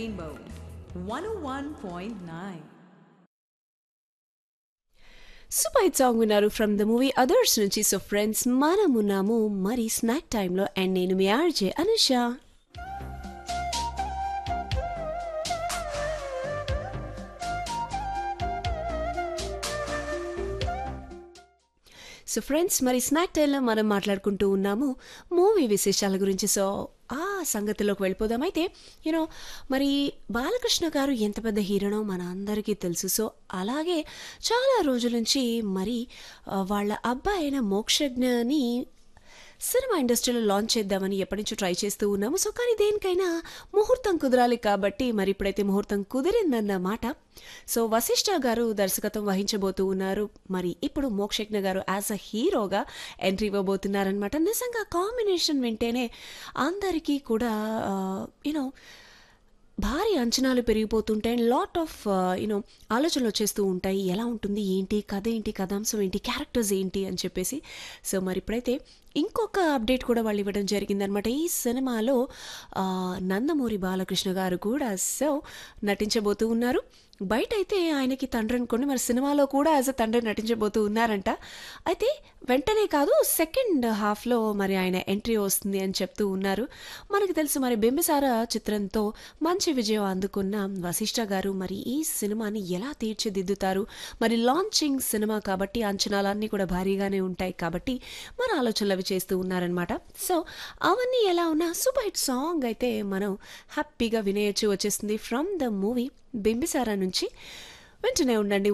Rainbow 101.9. Super hit song విన్నారు from the movie others నుంచి so friends మనమున్నాము మరి స్నాక్ టైంలో అండ్ నేను మీ ఆర్జే అనుష సో ఫ్రెండ్స్ మరి స్నాక్ టైంలో మనం మాట్లాడుకుంటూ ఉన్నాము మూవీ విశేషాల గురించి సో ఆ సంగతిలోకి వెళ్ళిపోదాం అయితే యూనో మరి బాలకృష్ణ గారు ఎంత పెద్ద హీరోనో మన అందరికీ తెలుసు సో అలాగే చాలా రోజుల నుంచి మరి ఆ, వాళ్ళ అబ్బాయి అయిన మోక్షజ్ఞని సినిమా ఇండస్ట్రీలో లాంచ్ చేద్దామని ఎప్పటి నుంచో ట్రై చేస్తూ ఉన్నాము సో కానీ దేనికైనా ముహూర్తం కుదరాలి కాబట్టి మరి ఇప్పుడైతే ముహూర్తం కుదిరిందన్నమాట సో వశిష్ఠ గారు దర్శకత్వం వహించబోతూ ఉన్నారు మరి ఇప్పుడు మోక్షజ్ఞ గారు యాజ్ అ హీరోగా ఎంట్రీ ఇవ్వబోతున్నారనమాట నిజంగా కాంబినేషన్ వింటేనే అందరికీ కూడా యూనో భారీ అంచనాలు పెరిగిపోతుంటాయి అండ్ లాట్ ఆఫ్ యూనో ఆలోచనలు వచ్చేస్తూ ఉంటాయి ఎలా ఉంటుంది ఏంటి కథ ఏంటి కథాంశం ఏంటి క్యారెక్టర్స్ ఏంటి అని చెప్పేసి సో మరి ఇప్పుడైతే ఇంకొక అప్డేట్ కూడా వాళ్ళు ఇవ్వడం జరిగిందనమాట ఈ సినిమాలో ఆ, నందమూరి బాలకృష్ణ గారు కూడా సో నటించబోతూ ఉన్నారు బయట అయితే ఆయనకి తండ్రి అనుకోండి మరి సినిమాలో కూడా యాజ్ అ తండ్రి నటించబోతూ ఉన్నారంట అయితే వెంటనే కాదు సెకండ్ హాఫ్లో మరి ఆయన ఎంట్రీ వస్తుంది అని చెప్తూ ఉన్నారు మనకు తెలుసు మరి బింబిసార చిత్రంతో మంచి విజయం అందుకున్న వశిష్ఠ గారు మరి ఈ సినిమాని ఎలా తీర్చిదిద్దుతారు మరి లాంచింగ్ సినిమా కాబట్టి అంచనాలన్నీ కూడా భారీగానే ఉంటాయి కాబట్టి మన ఆలోచనలు అవి చేస్తూ ఉన్నారనమాట సో అవన్నీ ఎలా ఉన్నా సూపర్ హిట్ సాంగ్ అయితే మనం హ్యాపీగా వినేయచ్చు వచ్చేస్తుంది ఫ్రమ్ ద మూవీ బింబిసారా నుంచి వెంటనే ఉండండి